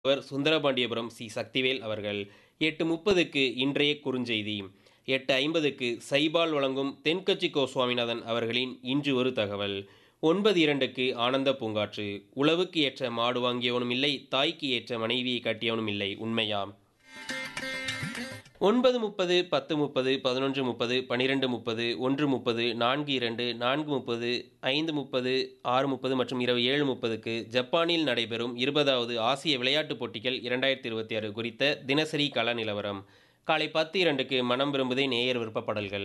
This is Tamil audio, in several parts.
அவர் சுந்தரபாண்டியபுரம் சி சக்திவேல் அவர்கள் எட்டு முப்பதுக்கு இன்றைய குறுஞ்செய்தி எட்டு ஐம்பதுக்கு சைபால் வழங்கும் தென்கட்சி கோ சுவாமிநாதன் அவர்களின் இன்று ஒரு தகவல் ஒன்பது இரண்டுக்கு ஆனந்த பூங்காற்று உழவுக்கு ஏற்ற மாடு வாங்கியவனும் இல்லை தாய்க்கு ஏற்ற மனைவியை கட்டியவனும் இல்லை உண்மையாம் ஒன்பது முப்பது பத்து முப்பது பதினொன்று முப்பது பன்னிரெண்டு முப்பது ஒன்று முப்பது நான்கு இரண்டு நான்கு முப்பது ஐந்து முப்பது ஆறு முப்பது மற்றும் இரவு ஏழு முப்பதுக்கு ஜப்பானில் நடைபெறும் இருபதாவது ஆசிய விளையாட்டுப் போட்டிகள் இரண்டாயிரத்தி இருபத்தி ஆறு குறித்த தினசரி கள நிலவரம் காலை பத்து இரண்டுக்கு மனம் விரும்புதே நேயர் விருப்பப்படல்கள்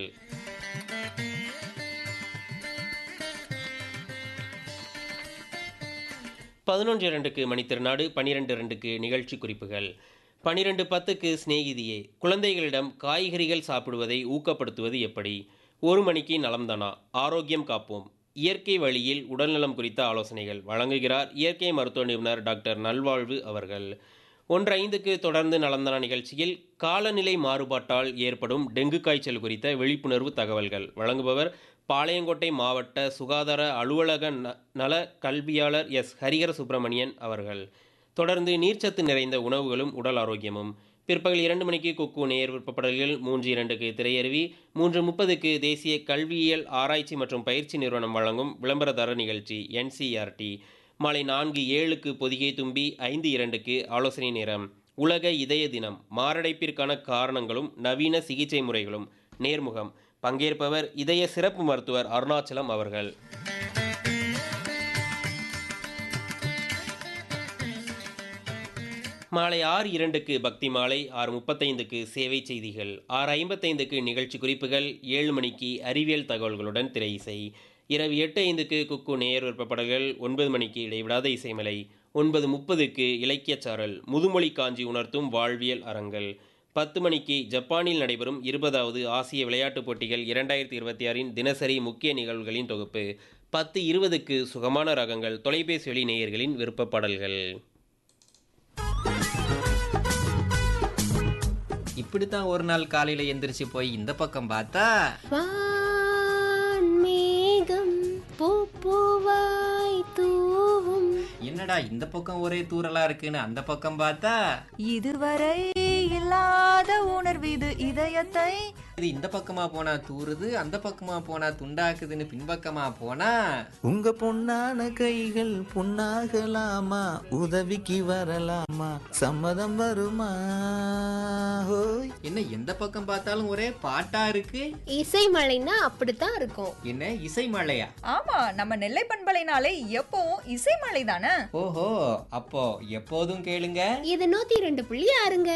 பதினொன்று இரண்டுக்கு மணித்திருநாடு பன்னிரெண்டு இரண்டுக்கு நிகழ்ச்சி குறிப்புகள் பன்னிரெண்டு பத்துக்கு சிநேகிதியே குழந்தைகளிடம் காய்கறிகள் சாப்பிடுவதை ஊக்கப்படுத்துவது எப்படி ஒரு மணிக்கு நலம்தானா ஆரோக்கியம் காப்போம் இயற்கை வழியில் உடல்நலம் குறித்த ஆலோசனைகள் வழங்குகிறார் இயற்கை மருத்துவ நிபுணர் டாக்டர் நல்வாழ்வு அவர்கள் ஒன்று ஐந்துக்கு தொடர்ந்து நலந்தனா நிகழ்ச்சியில் காலநிலை மாறுபாட்டால் ஏற்படும் டெங்கு காய்ச்சல் குறித்த விழிப்புணர்வு தகவல்கள் வழங்குபவர் பாளையங்கோட்டை மாவட்ட சுகாதார அலுவலக ந நல கல்வியாளர் எஸ் ஹரிஹர சுப்பிரமணியன் அவர்கள் தொடர்ந்து நீர்ச்சத்து நிறைந்த உணவுகளும் உடல் ஆரோக்கியமும் பிற்பகல் இரண்டு மணிக்கு கொக்கு நேர் விருப்பப்படல்கள் மூன்று இரண்டுக்கு திரையருவி மூன்று முப்பதுக்கு தேசிய கல்வியியல் ஆராய்ச்சி மற்றும் பயிற்சி நிறுவனம் வழங்கும் விளம்பரதர நிகழ்ச்சி என்சிஆர்டி மாலை நான்கு ஏழுக்கு பொதிகை தும்பி ஐந்து இரண்டுக்கு ஆலோசனை நேரம் உலக இதய தினம் மாரடைப்பிற்கான காரணங்களும் நவீன சிகிச்சை முறைகளும் நேர்முகம் பங்கேற்பவர் இதய சிறப்பு மருத்துவர் அருணாச்சலம் அவர்கள் மாலை ஆறு இரண்டுக்கு பக்தி மாலை ஆறு முப்பத்தைந்துக்கு சேவை செய்திகள் ஆறு ஐம்பத்தைந்துக்கு நிகழ்ச்சி குறிப்புகள் ஏழு மணிக்கு அறிவியல் தகவல்களுடன் திரை இசை இரவு எட்டு ஐந்துக்கு குக்கு நேர் விருப்பப்படல்கள் ஒன்பது மணிக்கு இடைவிடாத இசைமலை ஒன்பது முப்பதுக்கு இலக்கியச்சாரல் முதுமொழி காஞ்சி உணர்த்தும் வாழ்வியல் அரங்கள் பத்து மணிக்கு ஜப்பானில் நடைபெறும் இருபதாவது ஆசிய விளையாட்டுப் போட்டிகள் இரண்டாயிரத்தி இருபத்தி ஆறின் தினசரி முக்கிய நிகழ்வுகளின் தொகுப்பு பத்து இருபதுக்கு சுகமான ரகங்கள் தொலைபேசி வழி நேயர்களின் விருப்ப பாடல்கள் இப்படித்தான் ஒரு நாள் காலையில எந்திரிச்சு போய் இந்த பக்கம் பார்த்தா வான்மேகம் பூப்பூவாய் தூவும் என்னடா இந்த பக்கம் ஒரே தூரலா இருக்குன்னு அந்த பக்கம் பார்த்தா இதுவரை இல்லாத உணர்வு இது இதயத்தை இது இந்த பக்கமா போனா தூறுது அந்த பக்கமா போனா துண்டாக்குதுன்னு பின்பக்கமா போனா உங்க பொண்ணான கைகள் பொண்ணாகலாமா உதவிக்கு வரலாமா சம்மதம் வருமா ஹோய் என்ன எந்த பக்கம் பார்த்தாலும் ஒரே பாட்டா இருக்கு இசைமலைன்னா அப்படித்தான் இருக்கும் என்ன இசை மழையா ஆமா நம்ம நெல்லை பண்பலைனாலே எப்பவும் இசைமலை தானே ஓஹோ அப்போ எப்போதும் கேளுங்க இது நூத்தி ரெண்டு புள்ளி ஆறுங்க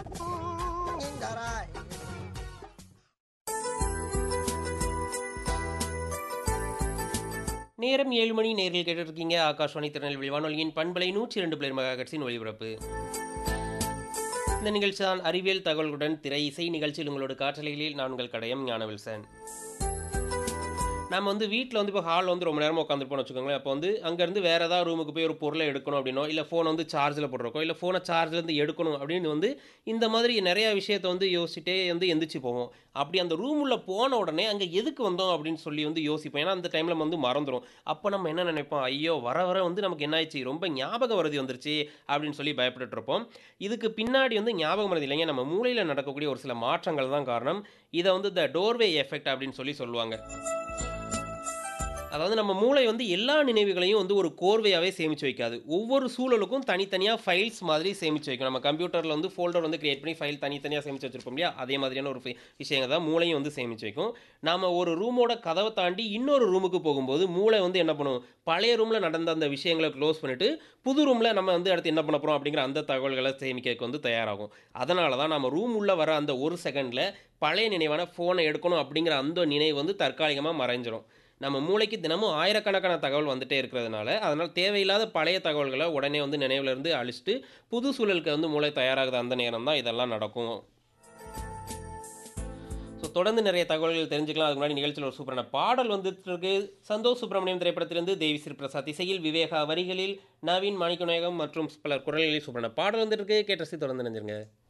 நேரம் ஏழு மணி நேரில் கேட்டிருக்கீங்க ஆகாஷ்வாணி திருநெல்வேலி வானொலியின் பண்பலை நூற்றி இரண்டு பிளேர் மெகாகட்ஸின் ஒளிபரப்பு இந்த நிகழ்ச்சி தான் அறிவியல் தகவல்களுடன் திரை இசை நிகழ்ச்சியில் உங்களோட காற்றலைகளில் நான் உங்கள் கடையம் ஞானவில்சன் நம்ம வந்து வீட்டில் வந்து இப்போ ஹாலில் வந்து ரொம்ப நேரமாக உட்காந்துருப்போம்னு வச்சுக்கோங்களேன் அப்போ வந்து அங்கேருந்து வேறு ஏதாவது ரூமுக்கு போய் ஒரு பொருளை எடுக்கணும் அப்படின்னோ இல்லை ஃபோனை வந்து சார்ஜில் போட்டிருக்கோம் இல்லை ஃபோனை சார்ஜ்லேருந்து எடுக்கணும் அப்படின்னு வந்து இந்த மாதிரி நிறையா விஷயத்தை வந்து யோசிச்சுட்டே வந்து எந்திரிச்சு போவோம் அப்படி அந்த ரூம் உள்ள போன உடனே அங்கே எதுக்கு வந்தோம் அப்படின்னு சொல்லி வந்து யோசிப்போம் ஏன்னா அந்த டைமில் வந்து மறந்துடும் அப்போ நம்ம என்ன நினைப்போம் ஐயோ வர வர வந்து நமக்கு என்ன ஆயிடுச்சு ரொம்ப ஞாபக வருதி வந்துருச்சு அப்படின்னு சொல்லி பயப்பட்டுட்டு இருப்போம் இதுக்கு பின்னாடி வந்து ஞாபகம் வருது இல்லைங்க நம்ம மூளையில் நடக்கக்கூடிய ஒரு சில மாற்றங்கள் தான் காரணம் இதை வந்து த டோர்வே எஃபெக்ட் அப்படின்னு சொல்லி சொல்லுவாங்க அதாவது நம்ம மூளை வந்து எல்லா நினைவுகளையும் வந்து ஒரு கோர்வையாகவே சேமித்து வைக்காது ஒவ்வொரு சூழலுக்கும் தனித்தனியாக ஃபைல்ஸ் மாதிரி சேமித்து வைக்கும் நம்ம கம்ப்யூட்டரில் வந்து ஃபோல்டர் வந்து கிரியேட் பண்ணி ஃபைல் தனித்தனியாக சேமித்து வச்சிருப்போம் இல்லையா அதே மாதிரியான ஒரு fi- விஷயங்கள் தான் மூளையும் வந்து சேமித்து வைக்கும் நாம் ஒரு ரூமோட கதவை தாண்டி இன்னொரு ரூமுக்கு போகும்போது மூளை வந்து என்ன பண்ணும் பழைய ரூமில் நடந்த அந்த விஷயங்களை க்ளோஸ் பண்ணிவிட்டு புது ரூமில் நம்ம வந்து அடுத்து என்ன பண்ண போகிறோம் அப்படிங்கிற அந்த தகவல்களை சேமிக்கிறதுக்கு வந்து தயாராகும் அதனால தான் நம்ம ரூம் உள்ளே வர அந்த ஒரு செகண்டில் பழைய நினைவான ஃபோனை எடுக்கணும் அப்படிங்கிற அந்த நினைவு வந்து தற்காலிகமாக மறைஞ்சிரும் நம்ம மூளைக்கு தினமும் ஆயிரக்கணக்கான தகவல் வந்துட்டே இருக்கிறதுனால அதனால் தேவையில்லாத பழைய தகவல்களை உடனே வந்து நினைவுல இருந்து அழிச்சிட்டு புது சூழலுக்கு வந்து மூளை தயாராகுது அந்த நேரம் தான் இதெல்லாம் நடக்கும் ஸோ தொடர்ந்து நிறைய தகவல்கள் தெரிஞ்சுக்கலாம் அதுக்கு முன்னாடி நிகழ்ச்சியில் ஒரு சூப்பரான பாடல் வந்துட்டு இருக்கு சந்தோஷ் சுப்பிரமணியம் திரைப்படத்திலிருந்து தேவி ஸ்ரீ பிரசாத் இசையில் விவேகா வரிகளில் நவீன் மாணிக்கநாயகம் மற்றும் பலர் குரல்களில் சூப்பரான பாடல் வந்துட்டு இருக்கு கேட்டரசி தொடர்ந்து நினைஞ்சிருங்க